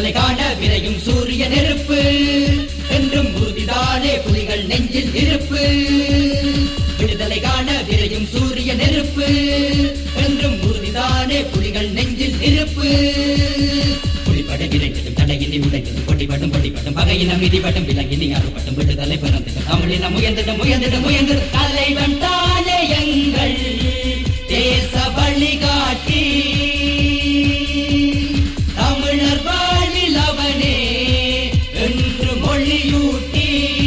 விடுதலை காண விரையும் சூரிய நெருப்பு என்றும் உறுதிதானே புலிகள் நெஞ்சில் இருப்பு விடுதலை காண விரையும் சூரிய நெருப்பு என்றும் உறுதிதானே புலிகள் நெஞ்சில் இருப்பு புலிப்படை விரைந்ததும் தடையினி உடைந்ததும் பொடிபடும் பொடிபடும் பகையினம் மிதிபடும் விலங்கினி அறுபட்டும் விடுதலை பிறந்ததும் தமிழினம் முயந்திடும் முயந்திடும் முயந்திடும் தலைவன் தானே எங்கள் தேச வழிகாட்டி தமிழர் வாழ்வில் அவனே என்று மொழியூட்டி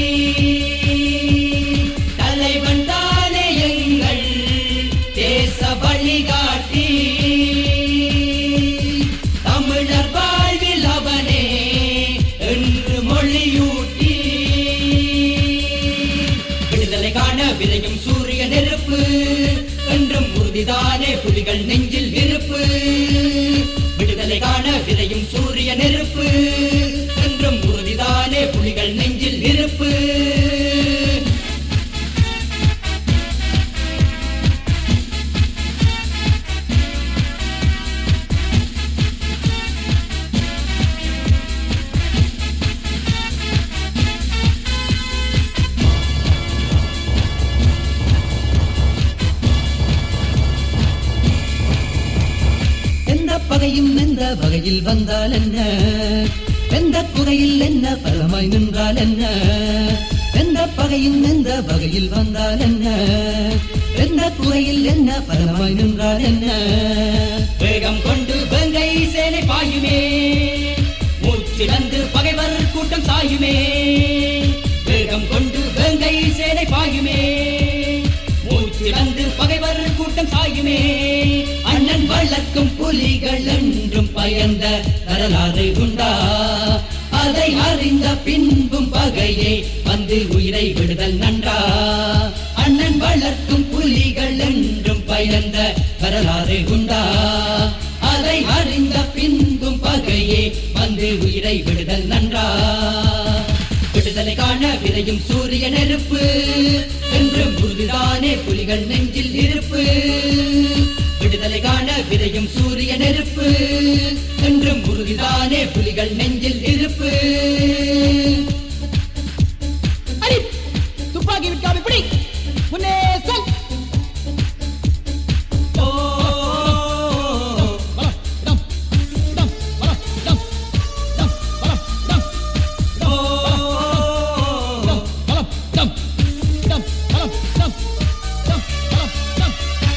தலைவன் தானே எங்கள் தேச வழிகாட்டி தமிழர் வாழ்வில் அவனே என்று மொழியூட்டி விடுதலை காண விரையும் சூரிய நெருப்பு என்றும் உறுதிதானே புலிகள் நெஞ்சில் இருப்பு விடுதலை காண விரையும் சூரிய நெருப்பு என்றும் உறுதிதானே புலிகள் நெஞ்சில் இருப்பு எந்த பகையும் எந்த வகையில் வந்தால் என்ன எந்த குறையில் என்ன பலமாய் நின்றால் என்ன எந்த பகையும் எந்த வகையில் வந்தால் என்ன எந்த குறையில் என்ன பலமாய் நின்றால் என்ன வேகம் கொண்டு வெங்கை சேனை பாயுமே மூச்சிழந்து பகைவர் கூட்டம் சாயுமே வேகம் கொண்டு வெங்கை சேனை பாயுமே மூச்சிழந்து பகைவர் கூட்டம் சாயுமே அண்ணன் வளர்க்கும் புலிகள் என்றும் பயந்த வரலாறு உண்டா அதை அறிந்த பின்பும் பகையே வந்து உயிரை விடுதல் நன்றா அண்ணன் வளர்க்கும் புலிகள் என்றும் பயந்த வரலாறு உண்டா அதை அறிந்த பின்பும் பகையே வந்து உயிரை விடுதல் நன்றா விடுதலை காண விரையும் சூரிய நெருப்பு என்றும் உறுதிதானே புலிகள் நெஞ்சில் இருப்பு விடுதலை காண விரையும் சூரிய நெருப்பு என்றும் உறுதிதானே புலிகள் நெஞ்சில் இருப்பு அடி துப்பாக்கி விற்காம இப்படி முன்னே செல் ஓ பலம் இடம் இடம் பலம் இடம் இடம் பலம் இடம் ஓ இடம் பலம் இடம் இடம் பலம் இடம் இடம் பலம் இடம்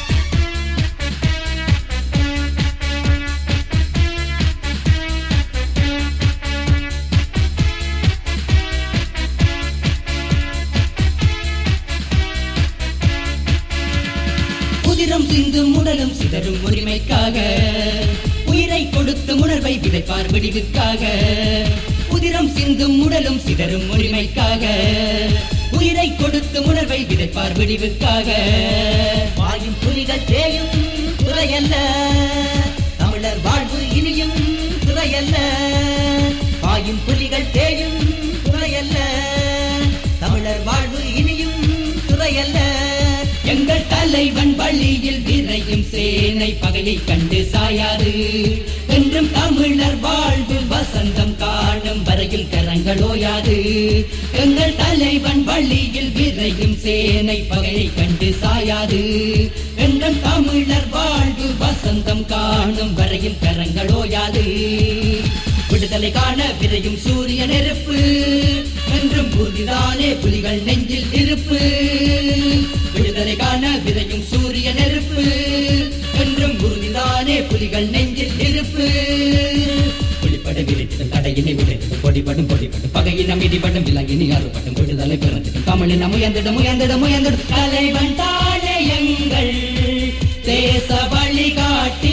உதிரம் சிந்தும் உடலும் சிதறும் உரிமைக்காக உயிரை கொடுத்து உணர்வை விதைப்பார் விடிவுக்காக உதிரம் சிந்தும் உடலும் சிதறும் உரிமைக்காக உயிரை கொடுத்து உணர்வை விதைப்பார் விடிவுக்காக வாயும் புலிகள் தேயும் துறையல்ல தமிழர் வாழ்வு இனியும் துறையல்ல வாயும் புலிகள் தேயும் துறையல்ல தமிழர் வாழ்வு இனியும் துறையல்ல எங்கள் தலைவன் வழியில் விரையும் சேனை பகையை கண்டு சாயாது என்றும் தமிழர் வாழ்வு வசந்தம் காணும் வரையில் கரங்களோயாது எங்கள் தலைவன் வழியில் விரையும் சேனை பகையை கண்டு சாயாது என்றும் தமிழர் வாழ்வு வசந்தம் காணும் வரையில் கரங்களோயாது விடுதலை காண விரையும் சூரிய நெருப்பு என்றும் உறுதிதானே புலிகள் நெஞ்சில் இருப்பு விடுதலை காண விரையும் சூரிய நெருப்பு என்றும் உறுதிதானே புலிகள் நெஞ்சில் இருப்பு புலிப்பட விரித்ததும் தடையினை விரைத்ததும் பொடிபடும் பொடிபடும் பகையினம் மிதிபடும் விலங்கினி அறுபடும் விடுதலை பிறந்ததும் தமிழினம் முயந்திடும் முயந்திடும் முயந்திடும் தலைவன் தானே எங்கள் தேச வழிகாட்டி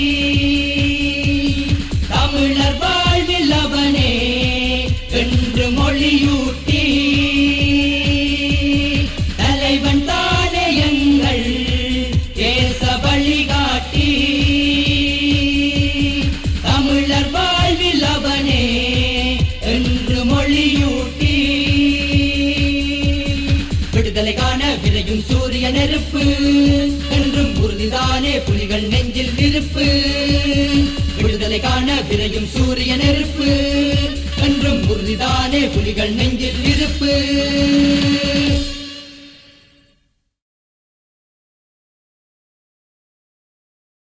தமிழர் வாழ்வில் அவனே என்று மொழியூட்டி தலைவன் தானே எங்கள் தேச வழிகாட்டி தமிழர் வாழ்வில் அவனே என்று மொழியூட்டி விடுதலை காண விரையும் சூரிய நெருப்பு என்றும் உறுதிதானே புலிகள் நெஞ்சில் இருப்பு விடுதலை விடுதலை காண விரையும் சூரிய நெருப்பு என்றும் உறுதிதானே புலிகள் நெஞ்சில் இருப்பு